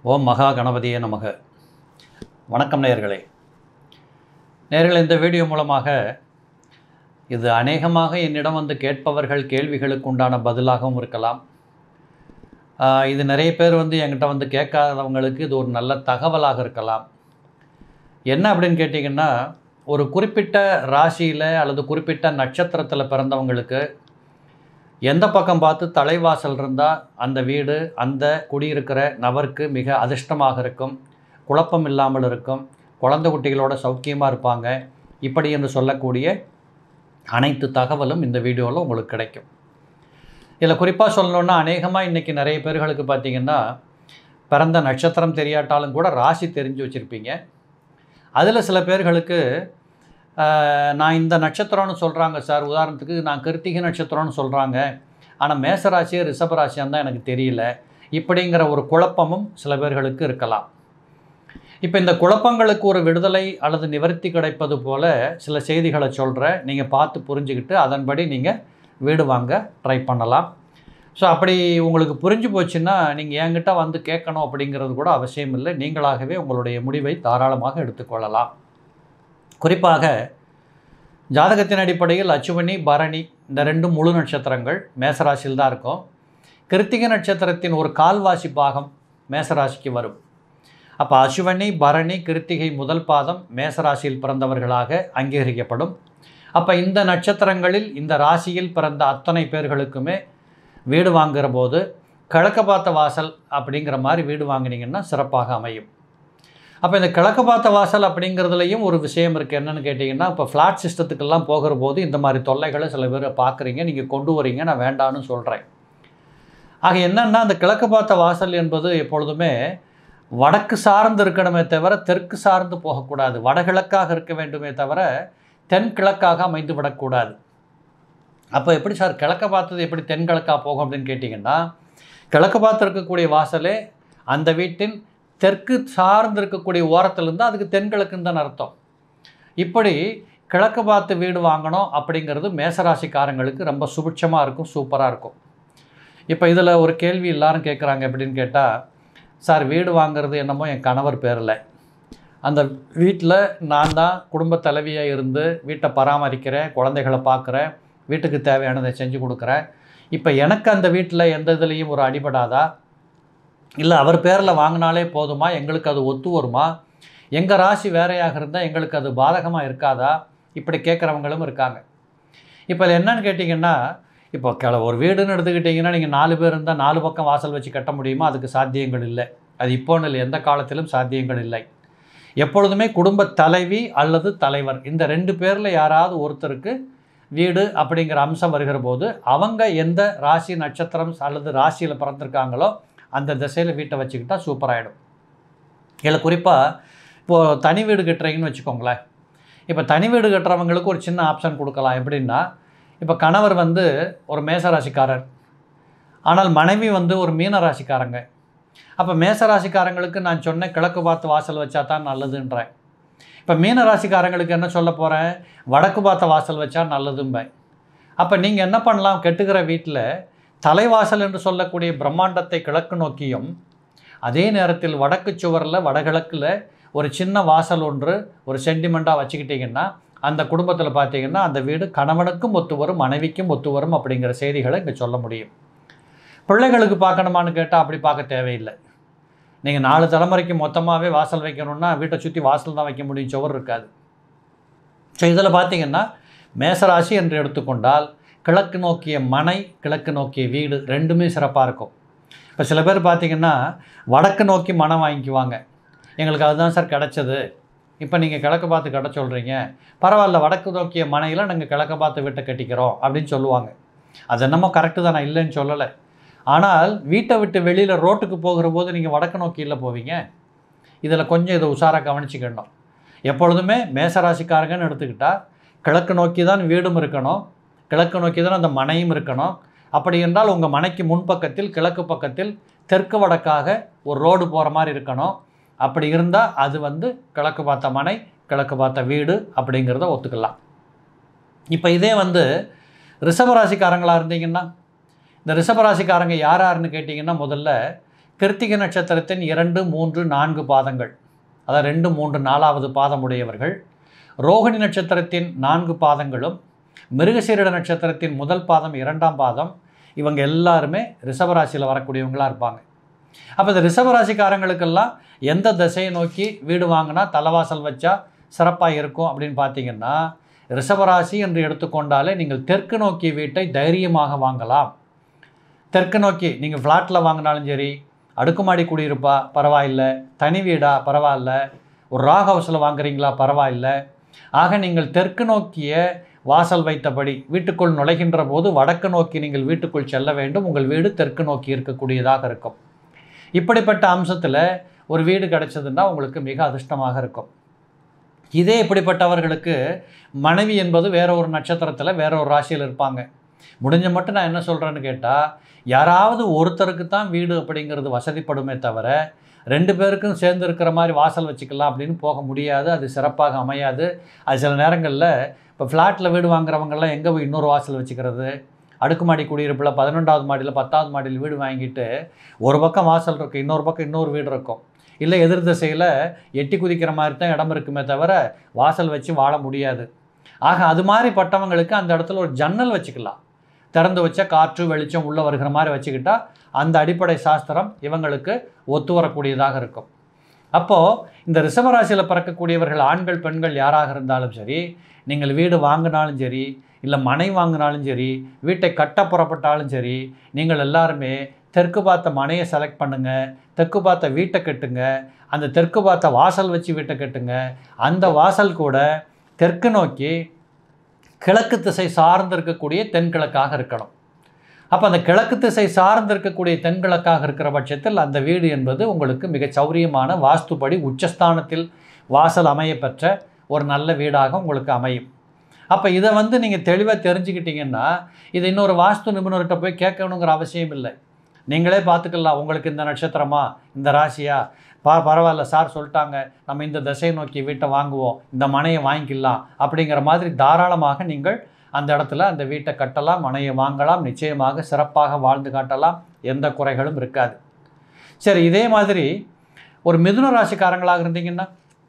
ஓம் மகா கணபதியே நமக வணக்கம் நேயர்களே நேயர்களே இந்த வீடியோ மூலமாக இது அநேகமாக என்னிடம் வந்து கேட்பவர்கள் கேள்விகளுக்கு உண்டான பதிலாகவும் இருக்கலாம் ஆஹ் இது நிறைய பேர் வந்து என்கிட்ட வந்து கேட்காதவங்களுக்கு இது ஒரு நல்ல தகவலாக இருக்கலாம் என்ன அப்படின்னு கேட்டிங்கன்னா ஒரு குறிப்பிட்ட ராசியில் அல்லது குறிப்பிட்ட நட்சத்திரத்தில் பிறந்தவங்களுக்கு எந்த பக்கம் பார்த்து தலைவாசல் இருந்தால் அந்த வீடு அந்த குடியிருக்கிற நபருக்கு மிக அதிர்ஷ்டமாக இருக்கும் குழப்பம் இல்லாமல் இருக்கும் குழந்தை குட்டிகளோட சௌக்கியமாக இருப்பாங்க இப்படி என்று சொல்லக்கூடிய அனைத்து தகவலும் இந்த வீடியோவில் உங்களுக்கு கிடைக்கும் இதில் குறிப்பாக சொல்லணுன்னா அநேகமாக இன்றைக்கி நிறைய பேர்களுக்கு பார்த்திங்கன்னா பிறந்த நட்சத்திரம் தெரியாட்டாலும் கூட ராசி தெரிஞ்சு வச்சுருப்பீங்க அதில் சில பேர்களுக்கு ஆஹ், நான் இந்த நட்சத்திரம்னு சொல்கிறாங்க சார் உதாரணத்துக்கு நான் கிருத்திகை நட்சத்திரம்னு சொல்கிறாங்க ஆனால் மேசராசி ரிஷபராசியாக தான் எனக்கு தெரியல இப்படிங்கிற ஒரு குழப்பமும் சில பேர்களுக்கு இருக்கலாம் இப்போ இந்த குழப்பங்களுக்கு ஒரு விடுதலை அல்லது நிவர்த்தி கிடைப்பது போல சில செய்திகளை சொல்கிறேன் நீங்கள் பார்த்து புரிஞ்சுக்கிட்டு அதன்படி நீங்கள் வீடு வாங்க ட்ரை பண்ணலாம் ஸோ அப்படி உங்களுக்கு புரிஞ்சு போச்சுன்னா நீங்கள் என்கிட்ட வந்து கேட்கணும் அப்படிங்கிறது கூட அவசியம் இல்லை நீங்களாகவே உங்களுடைய முடிவை தாராளமாக எடுத்துக்கொள்ளலாம் குறிப்பாக ஜாதகத்தின் அடிப்படையில் அச்சுவனி பரணி இந்த ரெண்டும் முழு நட்சத்திரங்கள் மேசராசியில் தான் இருக்கும் கிருத்திகை நட்சத்திரத்தின் ஒரு கால்வாசி பாகம் மேசராசிக்கு வரும் அப்போ அசுவனி பரணி கிருத்திகை முதல் பாதம் மேசராசியில் பிறந்தவர்களாக அங்கீகரிக்கப்படும் அப்போ இந்த நட்சத்திரங்களில் இந்த ராசியில் பிறந்த அத்தனை பேர்களுக்குமே வீடு வாங்குகிற போது கிழக்க பார்த்த வாசல் அப்படிங்கிற மாதிரி வீடு வாங்கினீங்கன்னா சிறப்பாக அமையும் அப்போ இந்த கிழக்கு பார்த்த வாசல் அப்படிங்கிறதுலையும் ஒரு விஷயம் இருக்குது என்னென்னு கேட்டிங்கன்னா இப்போ ஃப்ளாட் சிஸ்டத்துக்கெல்லாம் போகிற போது இந்த மாதிரி தொல்லைகளை சில பேர் பார்க்குறீங்க நீங்கள் கொண்டு வரீங்க நான் வேண்டான்னு சொல்கிறேன் ஆக என்னென்னா அந்த கிழக்கு பார்த்த வாசல் என்பது எப்பொழுதுமே வடக்கு சார்ந்து இருக்கணுமே தவிர தெற்கு சார்ந்து போகக்கூடாது வடகிழக்காக இருக்க வேண்டுமே தவிர தென்கிழக்காக அமைந்து விடக்கூடாது அப்போ எப்படி சார் கிழக்க பார்த்தது எப்படி தென்கிழக்காக போகும் அப்படின்னு கேட்டிங்கன்னா கிழக்கு பார்த்து இருக்கக்கூடிய வாசலே அந்த வீட்டின் தெற்கு சார்ந்து இருக்கக்கூடிய ஓரத்தில் இருந்தால் அதுக்கு தென்கிழக்குன்னு தான் அர்த்தம் இப்படி கிழக்கு பார்த்து வீடு வாங்கணும் அப்படிங்கிறது மேசராசிக்காரங்களுக்கு ரொம்ப சுபிட்சமாக இருக்கும் சூப்பராக இருக்கும் இப்போ இதில் ஒரு கேள்வி எல்லாரும் கேட்குறாங்க எப்படின்னு கேட்டால் சார் வீடு வாங்குறது என்னமோ என் கணவர் பேரில் அந்த வீட்டில் நான் தான் குடும்ப தலைவியாக இருந்து வீட்டை பராமரிக்கிறேன் குழந்தைகளை பார்க்குறேன் வீட்டுக்கு தேவையானதை செஞ்சு கொடுக்குறேன் இப்போ எனக்கு அந்த வீட்டில் எந்த இதுலேயும் ஒரு அடிபடாதா இல்லை அவர் பேரில் வாங்கினாலே போதுமா எங்களுக்கு அது ஒத்து வருமா எங்கள் ராசி வேறையாக இருந்தால் எங்களுக்கு அது பாதகமாக இருக்காதா இப்படி கேட்குறவங்களும் இருக்காங்க இப்போ இது என்னன்னு கேட்டிங்கன்னா இப்போ கிள ஒரு வீடுன்னு எடுத்துக்கிட்டிங்கன்னா நீங்கள் நாலு பேர் இருந்தால் நாலு பக்கம் வாசல் வச்சு கட்ட முடியுமா அதுக்கு சாத்தியங்கள் இல்லை அது இப்போன்னு இல்லை எந்த காலத்திலும் சாத்தியங்கள் இல்லை எப்பொழுதுமே குடும்ப தலைவி அல்லது தலைவர் இந்த ரெண்டு பேரில் யாராவது ஒருத்தருக்கு வீடு அப்படிங்கிற அம்சம் வருகிற போது அவங்க எந்த ராசி நட்சத்திரம் அல்லது ராசியில் பிறந்திருக்காங்களோ அந்த திசையில் வீட்டை வச்சுக்கிட்டா சூப்பராகிடும் இதில் குறிப்பாக இப்போது தனி வீடு கட்டுறீங்கன்னு வச்சுக்கோங்களேன் இப்போ தனி வீடு கட்டுறவங்களுக்கு ஒரு சின்ன ஆப்ஷன் கொடுக்கலாம் எப்படின்னா இப்போ கணவர் வந்து ஒரு மேசராசிக்காரர் ஆனால் மனைவி வந்து ஒரு மீன ராசிக்காரங்க அப்போ மேசராசிக்காரங்களுக்கு நான் சொன்னேன் கிழக்கு பார்த்து வாசல் வச்சா தான் நல்லதுன்றேன் இப்போ மீன ராசிக்காரங்களுக்கு என்ன சொல்ல போகிறேன் வடக்கு பார்த்த வாசல் வச்சா நல்லதும்பேன் அப்போ நீங்கள் என்ன பண்ணலாம் கெட்டுக்கிற வீட்டில் தலைவாசல் என்று சொல்லக்கூடிய பிரம்மாண்டத்தை கிழக்கு நோக்கியும் அதே நேரத்தில் வடக்கு சுவரில் வடகிழக்கில் ஒரு சின்ன வாசல் ஒன்று ஒரு சென்டிமெண்ட்டாக வச்சுக்கிட்டிங்கன்னா அந்த குடும்பத்தில் பார்த்தீங்கன்னா அந்த வீடு கணவனுக்கும் ஒத்து வரும் மனைவிக்கும் ஒத்து வரும் அப்படிங்கிற செய்திகளை இங்கே சொல்ல முடியும் பிள்ளைகளுக்கு பார்க்கணுமான்னு கேட்டால் அப்படி பார்க்க தேவையில்லை நீங்கள் நாலு தலைமுறைக்கு மொத்தமாகவே வாசல் வைக்கணும்னா வீட்டை சுற்றி வாசல் தான் வைக்க முடியும் சுவர் இருக்காது ஸோ இதில் பார்த்தீங்கன்னா மேசராசி என்று எடுத்துக்கொண்டால் கிழக்கு நோக்கிய மனை கிழக்கு நோக்கிய வீடு ரெண்டுமே சிறப்பாக இருக்கும் இப்போ சில பேர் பார்த்தீங்கன்னா வடக்கு நோக்கி மனம் வாங்கிக்குவாங்க எங்களுக்கு அதுதான் சார் கிடச்சது இப்போ நீங்கள் கிழக்கு பார்த்து கட்ட சொல்கிறீங்க பரவாயில்ல வடக்கு நோக்கிய மனையில் நாங்கள் கிழக்க பார்த்து வீட்டை கட்டிக்கிறோம் அப்படின்னு சொல்லுவாங்க அது என்னமோ கரெக்டு தான் நான் இல்லைன்னு சொல்லலை ஆனால் வீட்டை விட்டு வெளியில் ரோட்டுக்கு போகிற போது நீங்கள் வடக்கு நோக்கியில் போவீங்க இதில் கொஞ்சம் இதை உஷாராக கவனிச்சுக்கணும் எப்பொழுதுமே மேசராசிக்காரங்கன்னு எடுத்துக்கிட்டால் கிழக்கு நோக்கி தான் வீடும் இருக்கணும் கிழக்கு நோக்கி தான் அந்த மனையும் இருக்கணும் அப்படி என்றால் உங்கள் மனைக்கு முன்பக்கத்தில் கிழக்கு பக்கத்தில் தெற்கு வடக்காக ஒரு ரோடு போகிற மாதிரி இருக்கணும் அப்படி இருந்தால் அது வந்து கிழக்கு பார்த்த மனை கிழக்கு பார்த்த வீடு அப்படிங்கிறத ஒத்துக்கலாம் இப்போ இதே வந்து ரிஷபராசிக்காரங்களாக இருந்தீங்கன்னா இந்த ரிஷபராசிக்காரங்க யார் யாருன்னு கேட்டிங்கன்னா முதல்ல கிருத்திகை நட்சத்திரத்தின் இரண்டு மூன்று நான்கு பாதங்கள் அதாவது ரெண்டு மூன்று நாலாவது பாதம் உடையவர்கள் ரோகிணி நட்சத்திரத்தின் நான்கு பாதங்களும் மிருகசீரிட நட்சத்திரத்தின் முதல் பாதம் இரண்டாம் பாதம் இவங்க எல்லாருமே ரிஷபராசியில் வரக்கூடியவங்களாக இருப்பாங்க அப்போ இந்த ரிஷபராசிக்காரங்களுக்கெல்லாம் எந்த திசையை நோக்கி வீடு வாங்கினா தலைவாசல் வச்சா சிறப்பாக இருக்கும் அப்படின்னு பார்த்தீங்கன்னா ரிஷபராசி என்று எடுத்துக்கொண்டாலே நீங்கள் தெற்கு நோக்கிய வீட்டை தைரியமாக வாங்கலாம் தெற்கு நோக்கி நீங்கள் ஃப்ளாட்டில் வாங்கினாலும் சரி அடுக்குமாடி குடியிருப்பா பரவாயில்ல தனி வீடா பரவாயில்ல ஒரு ரா ஹவுஸில் வாங்குறீங்களா பரவாயில்ல ஆக நீங்கள் தெற்கு நோக்கிய வாசல் வைத்தபடி வீட்டுக்குள் நுழைகின்ற போது வடக்கு நோக்கி நீங்கள் வீட்டுக்குள் செல்ல வேண்டும் உங்கள் வீடு தெற்கு நோக்கி இருக்கக்கூடியதாக இருக்கும் இப்படிப்பட்ட அம்சத்தில் ஒரு வீடு கிடைச்சதுன்னா உங்களுக்கு மிக அதிர்ஷ்டமாக இருக்கும் இதே இப்படிப்பட்டவர்களுக்கு மனைவி என்பது வேற ஒரு நட்சத்திரத்தில் வேற ஒரு ராசியில் இருப்பாங்க முடிஞ்ச மட்டும் நான் என்ன சொல்கிறேன்னு கேட்டால் யாராவது ஒருத்தருக்கு தான் வீடு அப்படிங்கிறது வசதிப்படுமே தவிர ரெண்டு பேருக்கும் சேர்ந்து இருக்கிற மாதிரி வாசல் வச்சுக்கலாம் அப்படின்னு போக முடியாது அது சிறப்பாக அமையாது அது சில நேரங்களில் இப்போ ஃப்ளாட்டில் வீடு வாங்குறவங்கெல்லாம் எங்கே போய் இன்னொரு வாசல் வச்சுக்கிறது அடுக்குமாடி குடியிருப்பில் பதினொன்றாவது மாடியில் பத்தாவது மாடியில் வீடு வாங்கிட்டு ஒரு பக்கம் வாசல் இருக்குது இன்னொரு பக்கம் இன்னொரு வீடு இருக்கும் இல்லை எதிர் திசையில் எட்டி குதிக்கிற மாதிரி தான் இடம் இருக்குமே தவிர வாசல் வச்சு வாழ முடியாது ஆக அது மாதிரி பட்டவங்களுக்கு அந்த இடத்துல ஒரு ஜன்னல் வச்சுக்கலாம் திறந்து வச்ச காற்று வெளிச்சம் உள்ளே வருகிற மாதிரி வச்சுக்கிட்டா அந்த அடிப்படை சாஸ்திரம் இவங்களுக்கு ஒத்து வரக்கூடியதாக இருக்கும் அப்போது இந்த ரிஷபராசியில் பிறக்கக்கூடியவர்கள் ஆண்கள் பெண்கள் யாராக இருந்தாலும் சரி நீங்கள் வீடு வாங்கினாலும் சரி இல்லை மனை வாங்கினாலும் சரி வீட்டை கட்ட புறப்பட்டாலும் சரி நீங்கள் எல்லாருமே தெற்கு பார்த்த மனையை செலக்ட் பண்ணுங்கள் தெற்கு பார்த்த வீட்டை கட்டுங்க அந்த தெற்கு பார்த்த வாசல் வச்சு வீட்டை கட்டுங்க அந்த வாசல் கூட தெற்கு நோக்கி கிழக்கு திசை சார்ந்து இருக்கக்கூடிய தென்கிழக்காக இருக்கணும் அப்போ அந்த கிழக்கு திசை சார்ந்து இருக்கக்கூடிய தென்கிழக்காக இருக்கிற பட்சத்தில் அந்த வீடு என்பது உங்களுக்கு மிக சௌரியமான வாஸ்துப்படி உச்சஸ்தானத்தில் வாசல் அமைய பெற்ற ஒரு நல்ல வீடாக உங்களுக்கு அமையும் அப்போ இதை வந்து நீங்கள் தெளிவாக தெரிஞ்சுக்கிட்டீங்கன்னா இது இன்னொரு வாஸ்து நிபுணர்கிட்ட போய் கேட்கணுங்கிற அவசியம் இல்லை நீங்களே பார்த்துக்கலாம் உங்களுக்கு இந்த நட்சத்திரமா இந்த ராசியா பா பரவாயில்ல சார் சொல்லிட்டாங்க நம்ம இந்த திசையை நோக்கி வீட்டை வாங்குவோம் இந்த மனையை வாங்கிக்கலாம் அப்படிங்கிற மாதிரி தாராளமாக நீங்கள் அந்த இடத்துல அந்த வீட்டை கட்டலாம் மனையை வாங்கலாம் நிச்சயமாக சிறப்பாக வாழ்ந்து காட்டலாம் எந்த குறைகளும் இருக்காது சரி இதே மாதிரி ஒரு மிதுன ராசிக்காரங்களாக இருந்தீங்கன்னா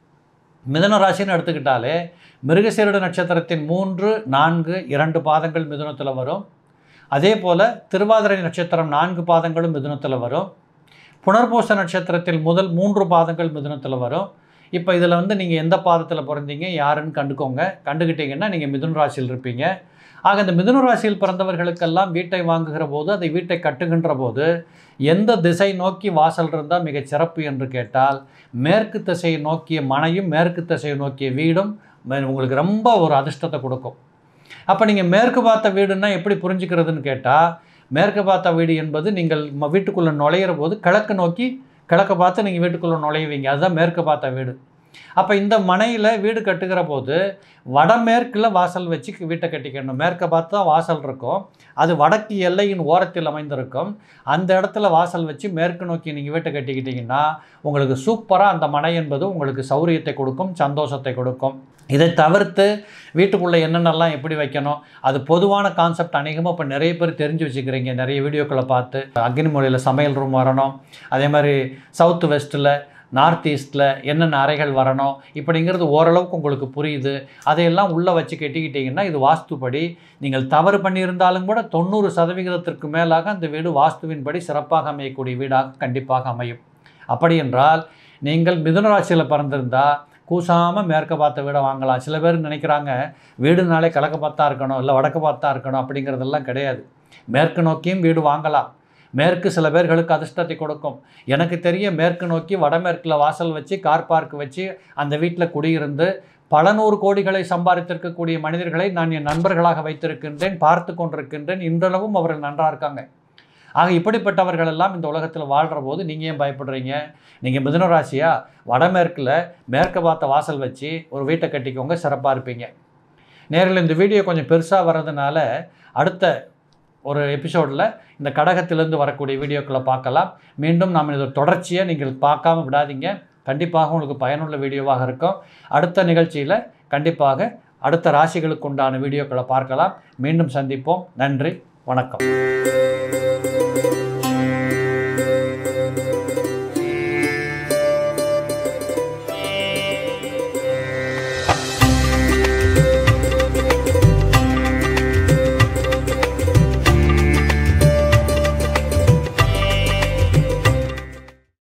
மிதுன ராசின்னு எடுத்துக்கிட்டாலே மிருகசீரட நட்சத்திரத்தின் மூன்று நான்கு இரண்டு பாதங்கள் மிதுனத்தில் வரும் அதே போல் திருவாதிரை நட்சத்திரம் நான்கு பாதங்களும் மிதுனத்தில் வரும் புனர்பூச நட்சத்திரத்தில் முதல் மூன்று பாதங்கள் மிதுனத்தில் வரும் இப்போ இதில் வந்து நீங்கள் எந்த பாதத்தில் பிறந்தீங்க யாருன்னு கண்டுக்கோங்க கண்டுக்கிட்டீங்கன்னா நீங்கள் மிதுன ராசியில் இருப்பீங்க ஆக இந்த மிதுன ராசியில் பிறந்தவர்களுக்கெல்லாம் வீட்டை வாங்குகிற போது அதை வீட்டை கட்டுகின்ற போது எந்த திசை நோக்கி வாசல் இருந்தால் மிகச் சிறப்பு என்று கேட்டால் மேற்கு திசையை நோக்கிய மனையும் மேற்கு திசையை நோக்கிய வீடும் மே- உங்களுக்கு ரொம்ப ஒரு அதிர்ஷ்டத்தை கொடுக்கும் அப்போ நீங்கள் மேற்கு பார்த்த வீடுன்னா எப்படி புரிஞ்சுக்கிறதுன்னு கேட்டால் மேற்கு பார்த்த வீடு என்பது நீங்கள் ம- வீட்டுக்குள்ளே நுழையிற போது கிழக்கு நோக்கி கிழக்க பார்த்து நீங்கள் வீட்டுக்குள்ளே நுழைவீங்க அதுதான் மேற்கு பார்த்த வீடு அப்போ இந்த மனையில் வீடு கட்டுகிற போது வடமேற்கில் வாசல் வச்சு வீட்டை கட்டிக்கணும் மேற்க பார்த்து தான் வாசல் இருக்கும் அது வடக்கு எல்லையின் ஓரத்தில் அமைந்திருக்கும் அந்த இடத்துல வாசல் வச்சு மேற்கு நோக்கி நீங்கள் வீட்டை கட்டிக்கிட்டிங்கன்னா உங்களுக்கு சூப்பராக அந்த மனை என்பது உங்களுக்கு சௌரியத்தை கொடுக்கும் சந்தோஷத்தை கொடுக்கும் இதை தவிர்த்து வீட்டுக்குள்ளே என்னென்னலாம் எப்படி வைக்கணும் அது பொதுவான கான்செப்ட் அநேகமாக இப்போ நிறைய பேர் தெரிஞ்சு வச்சுக்கிறீங்க நிறைய வீடியோக்களை பார்த்து அக்னி மொழியில் சமையல் ரூம் வரணும் அதே மாதிரி சவுத் வெஸ்ட்டில் நார்த் ஈஸ்ட்டில் என்னென்ன அறைகள் வரணும் இப்படிங்கிறது ஓரளவுக்கு உங்களுக்கு புரியுது அதையெல்லாம் உள்ளே வச்சு கட்டிக்கிட்டிங்கன்னா இது வாஸ்துப்படி நீங்கள் தவறு பண்ணியிருந்தாலும் கூட தொண்ணூறு சதவிகிதத்திற்கு மேலாக அந்த வீடு வாஸ்துவின்படி சிறப்பாக அமையக்கூடிய வீடாக கண்டிப்பாக அமையும் அப்படி என்றால் நீங்கள் மிதுன ராசியில் பிறந்திருந்தால் கூசாமல் மேற்க பார்த்த வீடை வாங்கலாம் சில பேர் நினைக்கிறாங்க வீடுனாலே கிழக்க பார்த்தா இருக்கணும் இல்லை வடக்கு பார்த்தா இருக்கணும் அப்படிங்கிறதெல்லாம் கிடையாது மேற்கு நோக்கியும் வீடு வாங்கலாம் மேற்கு சில பேர்களுக்கு அதிர்ஷ்டத்தை கொடுக்கும் எனக்கு தெரிய மேற்கு நோக்கி வடமேற்கில் வாசல் வச்சு கார் பார்க் வச்சு அந்த வீட்டில் குடியிருந்து பல நூறு கோடிகளை சம்பாதித்திருக்கக்கூடிய மனிதர்களை நான் என் நண்பர்களாக வைத்திருக்கின்றேன் பார்த்து கொண்டிருக்கின்றேன் இன்றளவும் அவர்கள் நன்றாக இருக்காங்க ஆக இப்படிப்பட்டவர்கள் எல்லாம் இந்த உலகத்தில் வாழ்கிற போது நீங்கள் ஏன் பயப்படுறீங்க நீங்கள் மிதுன ராசியா வடமேற்கில் மேற்க பார்த்த வாசல் வச்சு ஒரு வீட்டை கட்டிக்கோங்க சிறப்பாக இருப்பீங்க நேரில் இந்த வீடியோ கொஞ்சம் பெருசாக வர்றதுனால அடுத்த ஒரு எபிசோடில் இந்த கடகத்திலிருந்து வரக்கூடிய வீடியோக்களை பார்க்கலாம் மீண்டும் நாம் இது தொடர்ச்சியை நீங்கள் பார்க்காம விடாதீங்க கண்டிப்பாக உங்களுக்கு பயனுள்ள வீடியோவாக இருக்கும் அடுத்த நிகழ்ச்சியில் கண்டிப்பாக அடுத்த ராசிகளுக்கு உண்டான வீடியோக்களை பார்க்கலாம் மீண்டும் சந்திப்போம் நன்றி வணக்கம்